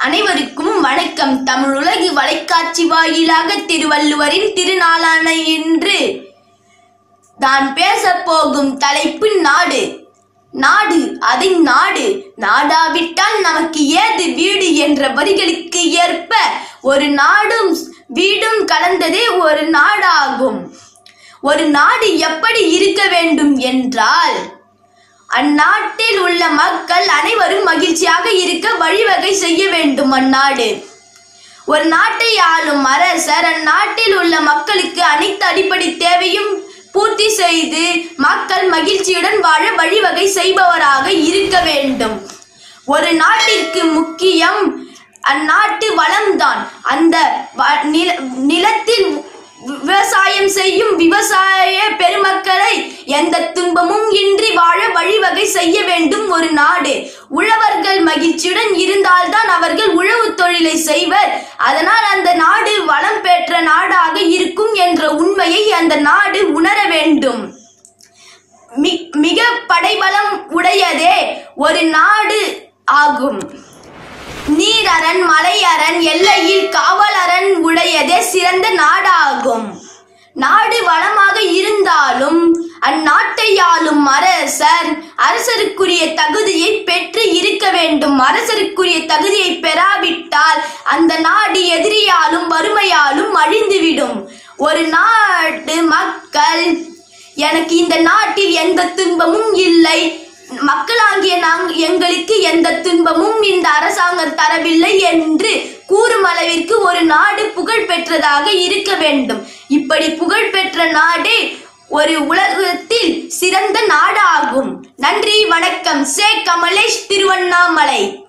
அனைவருக்கும் வணக்கம் தமிழ் உலகு வலைக்காட்சி வாயிலாக திருவள்ளுவரின் திருநாளான இன்று நான் பேசப் போகும் தலைப்பு நாடு நாடு அதை நாடு நாடாவிட்டால் நமக்கு ஏது வீடு என்ற வரிகளுக்கு ஏற்ப ஒரு நாடும் வீடும் கலந்ததே ஒரு நாடாகும் ஒரு நாடு எப்படி இருக்க வேண்டும் என்றால் அந்நாட்டில் உள்ள மக்கள் அனைவரும் மகிழ்ச்சியாக இருக்க வழிவகை செய்ய வேண்டும் அந்நாடு ஒரு நாட்டை ஆளும் அரசர் அந்நாட்டில் உள்ள மக்களுக்கு அனைத்து அடிப்படை தேவையும் பூர்த்தி செய்து மக்கள் மகிழ்ச்சியுடன் வாழ வழிவகை செய்பவராக இருக்க வேண்டும் ஒரு நாட்டிற்கு முக்கியம் அந்நாட்டு வளம்தான் அந்த வ- நில- நிலத்தில் விவசாயம் செய்யும் விவசாய பெருமக்களை எந்த துன்பமும் இன்றி வாழ வழிவகை செய்ய வேண்டும் ஒரு நாடு உழவர்கள் மகிழ்ச்சியுடன் இருந்தால்தான் அவர்கள் உழவு தொழிலை செய்வர் அதனால் அந்த நாடு வளம் பெற்ற நாடாக இருக்கும் என்ற உண்மையை அந்த நாடு உணர வேண்டும் மி- மிக படைபலம் உடையதே ஒரு நாடு ஆகும் நீரரண் மலையரண் எல்லையில் காவலரண் உடையதே சிறந்த நாடாகும் நாடு வளமாக இருந்தாலும் அந்நாட்டை ஆளும் அரசர் அரசருக்குரிய தகுதியை பெற்று இருக்க வேண்டும் அரசருக்குரிய தகுதியை பெறாவிட்டால் அந்த நாடு எதிரியாலும் வறுமையாலும் அழிந்துவிடும் ஒரு நாட்டு மக்கள் எனக்கு இந்த நாட்டில் எந்த துன்பமும் இல்லை மக்களாகிய நாங் எங்களுக்கு எந்த துன்பமும் இந்த அரசாங்கம் தரவில்லை என்று கூறும் அளவிற்கு ஒரு நாடு புகழ் பெற்றதாக இருக்க வேண்டும் இப்படி புகழ் பெற்ற நாடே ஒரு உலகத்தில் சிறந்த நாடாகும் நன்றி வணக்கம் சே கமலேஷ் திருவண்ணாமலை